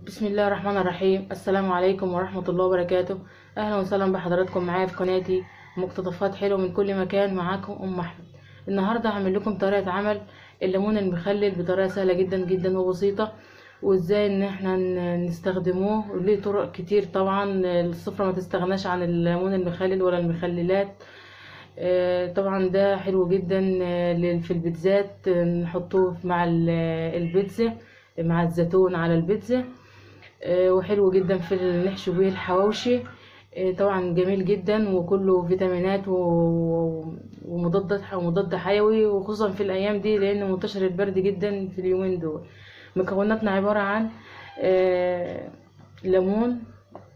بسم الله الرحمن الرحيم السلام عليكم ورحمة الله وبركاته أهلا وسهلا بحضراتكم معايا في قناتي مقتطفات حلوة من كل مكان معاكم أم أحمد النهاردة هعمل لكم طريقة عمل الليمون المخلل بطريقة سهلة جدا جدا وبسيطة وازاي ان احنا ن- نستخدموه وليه طرق كتير طبعا السفرة ما تستغناش عن الليمون المخلل ولا المخللات آه، طبعا ده حلو جدا آه، لل- في البيتزات آه، نحطوه مع ال- البيتزا مع الزيتون على البيتزا آه، وحلو جدا في ال- نحشي بيه الحواوشي آه، طبعا جميل جدا وكله فيتامينات و- ومضاد ومضاد حيوي وخصوصا في الايام دي لان منتشر البرد جدا في اليومين دول مكوناتنا عبارة عن آه، ليمون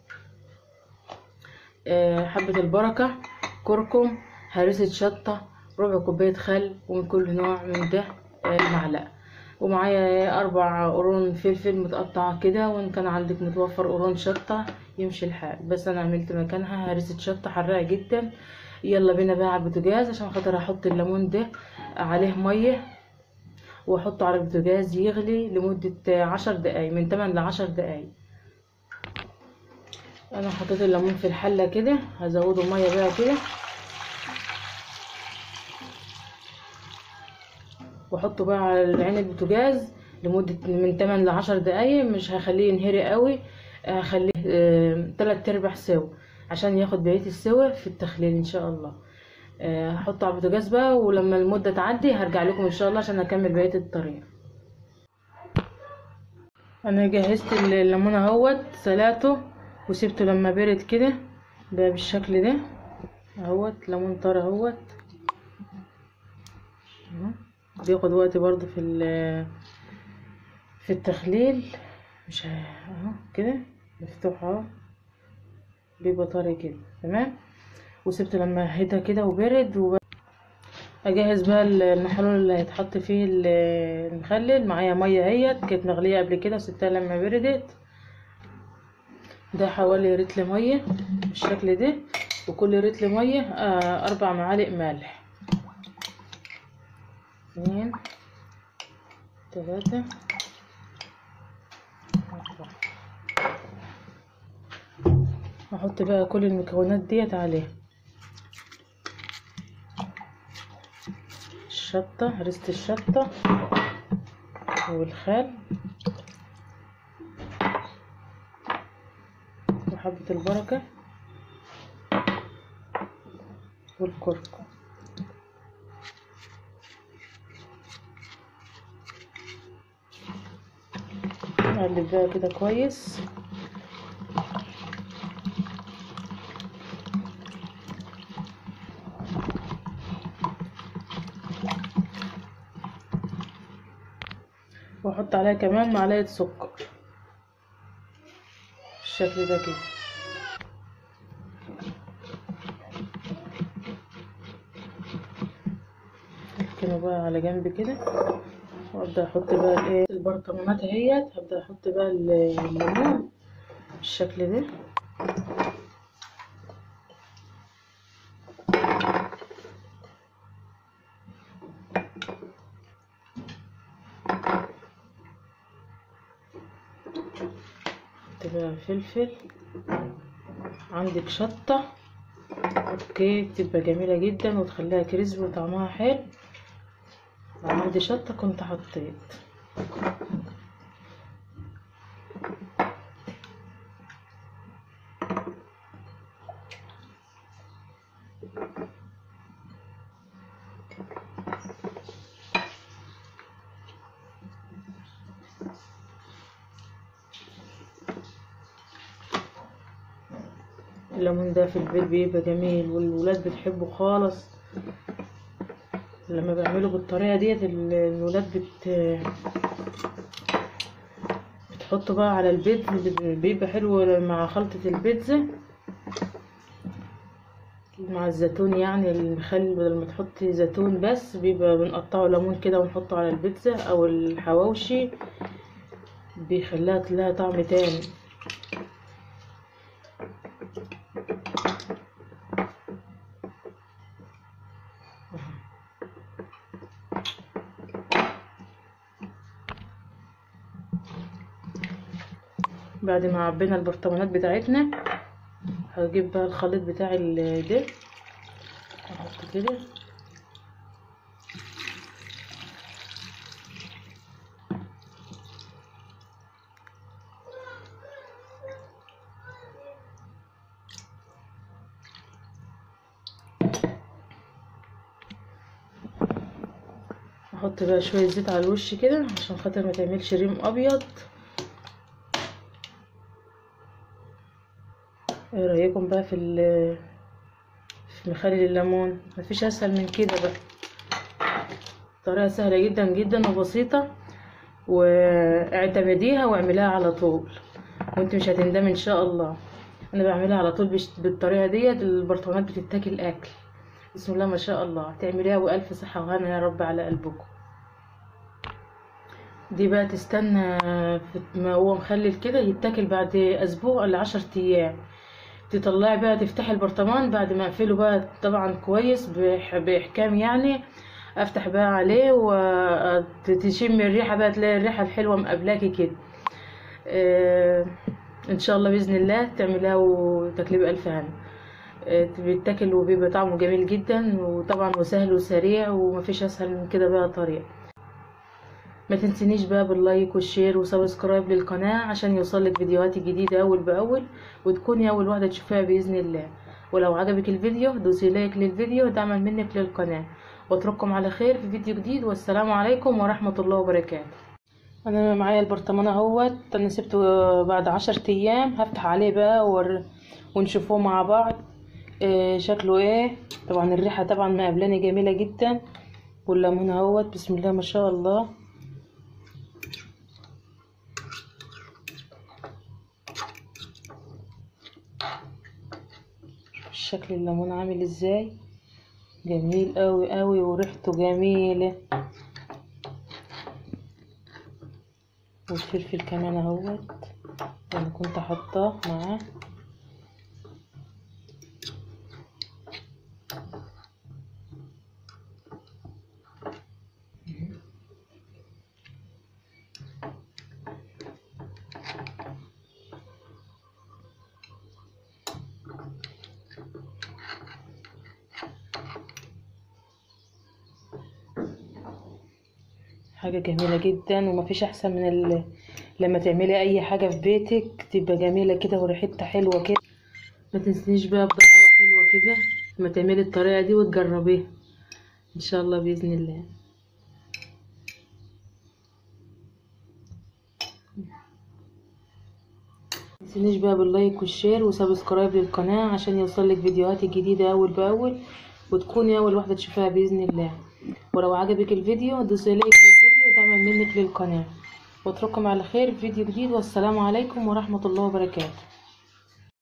آه، حبة البركة كركم هريسة شطة ربع كوباية خل ومن كل نوع من ده آه، معلقة ومعايا أربع قرون فلفل متقطعة كده وإن كان عندك متوفر قرون شطة يمشي الحال بس أنا عملت مكانها هريسة شطة حراقة جدا يلا بينا بقى على البوتاجاز عشان خاطر أحط الليمون ده عليه مية واحطه على البوتاجاز يغلي لمدة عشر دقايق من تمن لعشر دقايق انا حطيت الليمون في الحلة كده هزوده مية بقى كده واحطه بقى على عين البوتاجاز لمدة من تمن لعشر دقايق مش هخليه ينهري قوي هخليه آه، تلات ارباع سوا عشان ياخد بقية السوا في التخليل ان شاء الله آه، هحطه على البوتاجاز بقى ولما المدة تعدي هرجع لكم ان شاء الله عشان اكمل بقية الطريقة انا جهزت الليمون اهوت سلقته وسبته لما برد كده بقى بالشكل ده اهوت ليمون طار اهوت أهو. بياخد وقت برضه في ال- في التخليل مش ه- اهو كده مفتوح اهو بيبقى طري كده تمام وسبته لما هدى كده وبرد وب... اجهز بقى المحلول اللي هيتحط فيه ال- المخلل معايا ميه اهيت كانت مغليه قبل كده وسبتها لما بردت ده حوالي رتل ميه بالشكل ده وكل رتل ميه آه، اربع معالق ملح اتنين تلاتة أربعة هحط بقى كل المكونات ديت عليه الشطة هرسة الشطة والخل وحبة البركة والكركم نقلب بقى كده كويس واحط عليها كمان معلقة سكر بالشكل ده كده اركنه بقى على جنب كده وابدا احط بقى الايه البرطمانات اهيت هبدا احط بقى الليمون بالشكل ده احط بقى فلفل عندك شطة اوكي بتبقى جميلة جدا وتخليها كريسبي وطعمها حلو لو عندي شطة كنت حطيت الليمون ده في البيت بيبقى جميل والولاد بتحبه خالص لما بعمله بالطريقة ديت ال- الولاد بت بتحطه بقى على البيتزا بيبقى حلو مع خلطة البيتزا مع الزيتون يعني المخلل بدل ما تحطي زيتون بس بيبقى بنقطعه ليمون كده ونحطه على البيتزا او الحواوشي بيخليها لها طعم تاني بعد ما عبينا البرطمانات بتاعتنا هجيب بقى الخليط بتاع ال- ده احط كده احط بقى شويه زيت على الوش كده عشان خاطر ما تعملش ريم ابيض ايه رايكم بقى في ال- في مخلل الليمون مفيش اسهل من كده بقى طريقه سهله جدا جدا وبسيطه واعتمديها واعمليها على طول وانت مش هتندمي ان شاء الله انا بعملها على طول بش- بالطريقه ديت البرطمانات بتتاكل اكل بسم الله ما شاء الله تعمليها والف صحه وهنا يا رب على قلبكم دي بقى تستنى في ما هو مخلل كده يتاكل بعد اسبوع ولا عشر ايام تطلعي بقى تفتحي البرطمان بعد ما اقفله بقى طبعا كويس بح- باحكام يعني افتح بقى عليه وتشمي الريحه بقى تلاقي الريحه الحلوه مقابلاكي كده آه، ان شاء الله باذن الله تعمليها وتاكليه بالف هنا آه، بيتاكل وبيبقى طعمه جميل جدا وطبعا وسهل وسريع ومفيش اسهل من كده بقى طريقه ما تنسينيش بقى باللايك والشير وسبسكرايب للقناة عشان يوصلك فيديوهاتي جديدة أول بأول وتكوني أول واحدة تشوفيها بإذن الله ولو عجبك الفيديو دوسي لايك للفيديو دعما منك للقناة واترككم على خير في فيديو جديد والسلام عليكم ورحمة الله وبركاته أنا معايا البرطمان اهوت أنا سبته بعد عشر أيام هفتح عليه بقى ور... ونشوفوه مع بعض إيه شكله ايه طبعا الريحة طبعا مقابلاني جميلة جدا والليمون اهوت بسم الله ما شاء الله شكل الليمون عامل ازاي جميل قوي قوي وريحته جميلة والفلفل كمان اهوت انا كنت حاطاه معاه حاجة جميلة جدا ومفيش أحسن من ال... لما تعملي أي حاجة في بيتك تبقى جميلة كده وريحتها حلوة كده ما تنسيش بقى بدعوة حلوة كده لما تعملي الطريقة دي وتجربيها إن شاء الله بإذن الله متنسينيش بقى باللايك والشير وسبسكرايب للقناة عشان يوصلك فيديوهاتي الجديدة أول بأول وتكوني أول واحدة تشوفها بإذن الله ولو عجبك الفيديو دوسي لايك للفيديو ودعما منك للقناة واترككم على خير في فيديو جديد والسلام عليكم ورحمة الله وبركاته